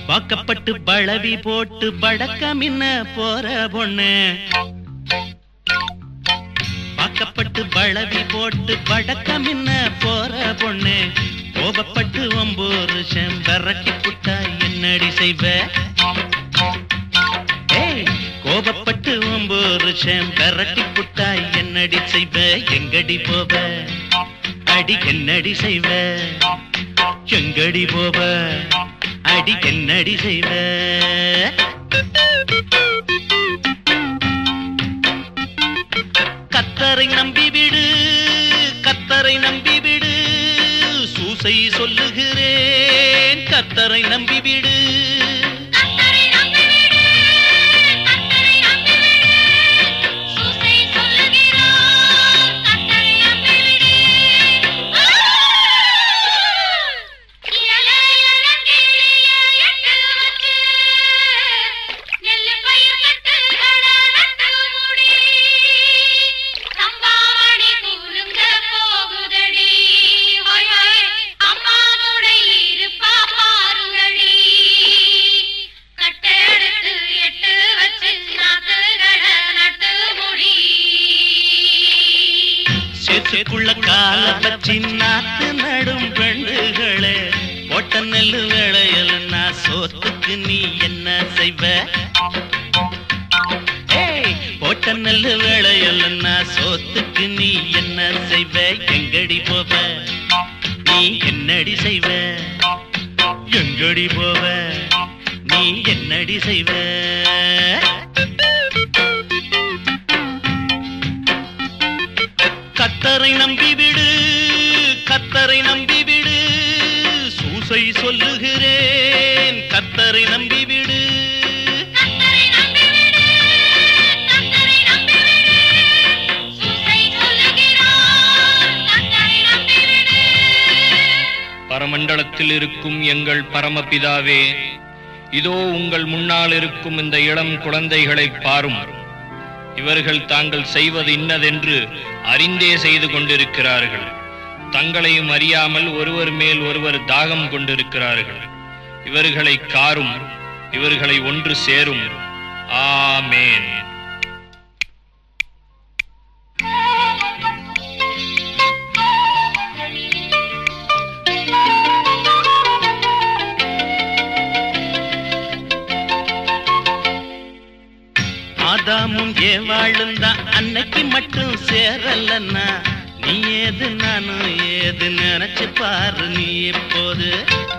வாக்கப்பட்டு பழவி போட்டு படக்கமின்ன போற பொண்ணு வாக்கப்பட்டு பழவி போட்டு படக்கமின்ன போற பொண்ணு கோபப்பட்டு ஒம்பூரு செம்பரட்டி புட்டா என்னடி செய்வ ஏய், கோபப்பட்டு ஒம்பூரு செம்பரட்டி புட்டா என்னடி செய்வ எங்கடி போவ அடி என்னடி செய்வ எங்கடி போவ அடி என்னடி செய்வ கத்தரை நம்பி விடு கத்தரை நம்பி விடு சூசை சொல்லுகிறேன் கத்தரை நம்பி விடு கத்தரை நம்பிவிடு கத்தரை நம்பிவிடு சூசை சொல்லுகிறார் கத்தரை நம்பிவிடு இயலே இளங்கிளிய எட்டு வச்சு நெல்லு பயிர் கட்டுகள நட்டு முடி சம்பாவணி குலுங்க போகுதடி ஹொய் ஹொய் அம்மாவுடைய இருப்பா பாருங்கடி கட்டெடுத்து எட்டு வச்சு நாத்துகள நட்டு முடி சேத்துக்குள்ள கால பச்சி நாத்து நடும் பெண்டுகளே போட்ட நெல்லு வேளையில் நான் சோத்துக்கு நீ என்ன செய்வ ஏய், போட்ட நெல்லு வேளையில் நான் சோத்துக்கு நீ என்ன செய்வ எங்கடி போவ நீ என்னடி செய்வ எங்கடி போவ நீ என்னடி செய்வ கத்தரை நம்பி விடு கத்தரை நம்பி விடு சூசை சொல்லுகிறேன் கத்தரை நம்பி விடு கத்தரை நம்பிவிடு கத்தரை நம்பிவிடு சூசை சொல்லுகிறார் கத்தரை நம்பிவிடு பரமண்டலத்தில் இருக்கும் எங்கள் பரமபிதாவே இதோ உங்கள் முன்னால் இருக்கும் இந்த இளம் குழந்தைகளைப் பாரும் இவர்கள் தாங்கள் செய்வது இன்னதென்று அறிந்தே செய்து கொண்டிருக்கிறார்கள் தங்களையும் அறியாமல் ஒருவர் மேல் ஒருவர் தாகம் கொண்டிருக்கிறார்கள் இவர்களை காரும் இவர்களை ஒன்று சேரும் ஆமேன் ஆதாமும் ஏவாளும் தான் அன்னைக்கு மட்டும் சேரலன்னா நீ ஏது நானும் ஏது நினைச்சு பாரு நீ எப்போது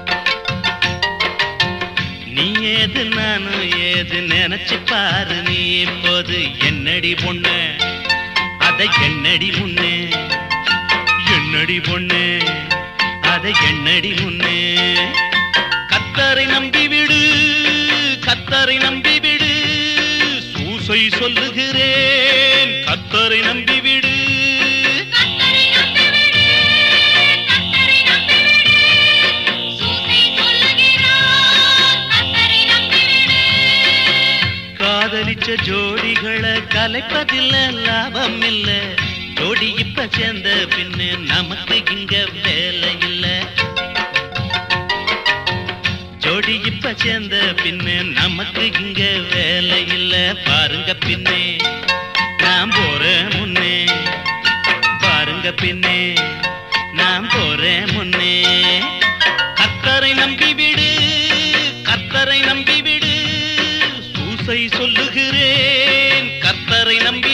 நீ ஏது நானும் ஏது நினைச்சு பாரு நீ இப்போது என்னடி பொண்ணு அதை என்னடி முன்னே என்னடி பொண்ணு அதை என்னடி முன்னே கத்தரை நம்பி விடு கத்தரை நம்பி விடு சூசை சொல்லுகிறேன் கத்தரை நம்பி விடு கத்தரை நம்பிவிடு கத்தரை நம்பிவிடு சூசை சொல்லுகிறார் கத்தரை நம்பிவிடு காதலிச்ச ஜோடிகளை கலைப்பதில்ல லாபம் இல்ல ஜோடி இப்ப சேர்ந்த பின்னு நமக்கு இங்க வேலை இல்ல ஜோடி இப்ப சேர்ந்த பின்னு நமக்கு இங்க வேலை இல்ல பாருங்க பின்னே நான் போறேன் முன்னே பாருங்க பின்னே நான் போறேன் முன்னே கத்தரை நம்பி விடு கத்தரை நம்பி விடு சூசை சொல்லுகிறேன் கத்தரை நம்பி